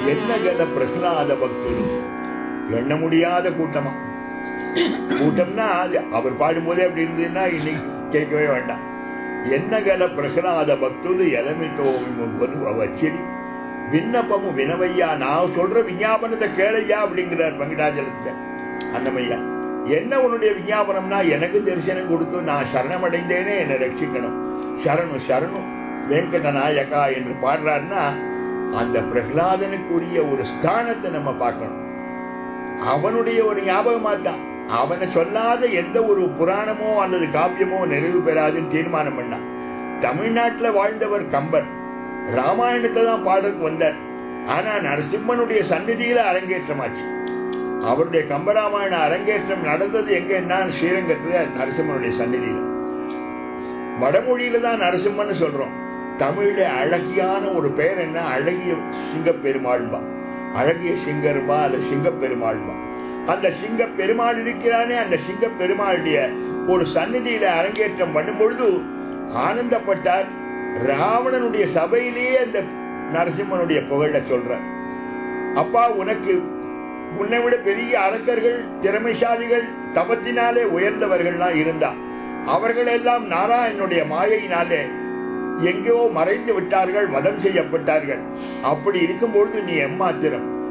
என்ன கல பிரகலாத பக்தர் எண்ண முடியாத கூட்டமா கூட்டம்னா அது அவர் பாடும்போதே அப்படி இருந்ததுன்னா இன்னைக்கு கேட்கவே வேண்டாம் என்ன கல பிரகலாத பக்துలు எலமிతో கொலுவ வச்சிரி விண்ணப்பமும் வினவையா நான் சொல்ற விஞ்ஞாபனத்தை கேளையா அப்படிங்கிறார் வெங்கடாஜலத்துல அன்னமையா என்ன உன்னுடைய விஞ்ஞாபனம்னா எனக்கு தரிசனம் கொடுத்து நான் சரணமடைந்தேனே என்னை ரட்சிக்கணும் சரணு சரணு வெங்கட நாயகா என்று பாடுறாருன்னா அந்த பிரகலாதனுக்குரிய ஒரு ஸ்தானத்தை நம்ம பார்க்கணும் அவனுடைய ஒரு ஞாபகமா தான் அவனை சொல்லாத எந்த ஒரு புராணமோ அல்லது காவியமோ நிறைவு பெறாதுன்னு தீர்மானம் பண்ணான் தமிழ்நாட்டில் வாழ்ந்தவர் கம்பர் ராமாயணத்தை தான் பாடலுக்கு வந்தார் ஆனா நரசிம்மனுடைய சந்நிதியில அரங்கேற்றமாச்சு அவருடைய கம்பராமாயண அரங்கேற்றம் நடந்தது எங்கன்னா ஸ்ரீரங்கத்துல நரசிம்மனுடைய சந்நிதியில வடமொழியில தான் நரசிம்மன்னு சொல்றோம் தமிழ்ல அழகியான ஒரு பெயர் என்ன அழகிய சிங்கப்பெருமாள்பா அழகிய சிங்கருமா அல்ல சிங்கப்பெருமாள்பா அந்த சிங்க பெருமாள் இருக்கிறானே அந்த சிங்க பெருமாளுடைய ஒரு சந்நிதியில அரங்கேற்றம் பண்ணும் பொழுது ஆனந்தப்பட்டார் ராவணனுடைய சபையிலேயே அந்த நரசிம்மனுடைய புகழ சொல்றார் அப்பா உனக்கு உன்னை விட பெரிய அரக்கர்கள் திறமைசாலிகள் தபத்தினாலே உயர்ந்தவர்கள்லாம் இருந்தா அவர்கள் எல்லாம் நாராயணனுடைய மாயையினாலே எங்கேயோ மறைந்து விட்டார்கள் வதம் செய்யப்பட்டார்கள் அப்படி இருக்கும்பொழுது நீ எம்மாத்திரம்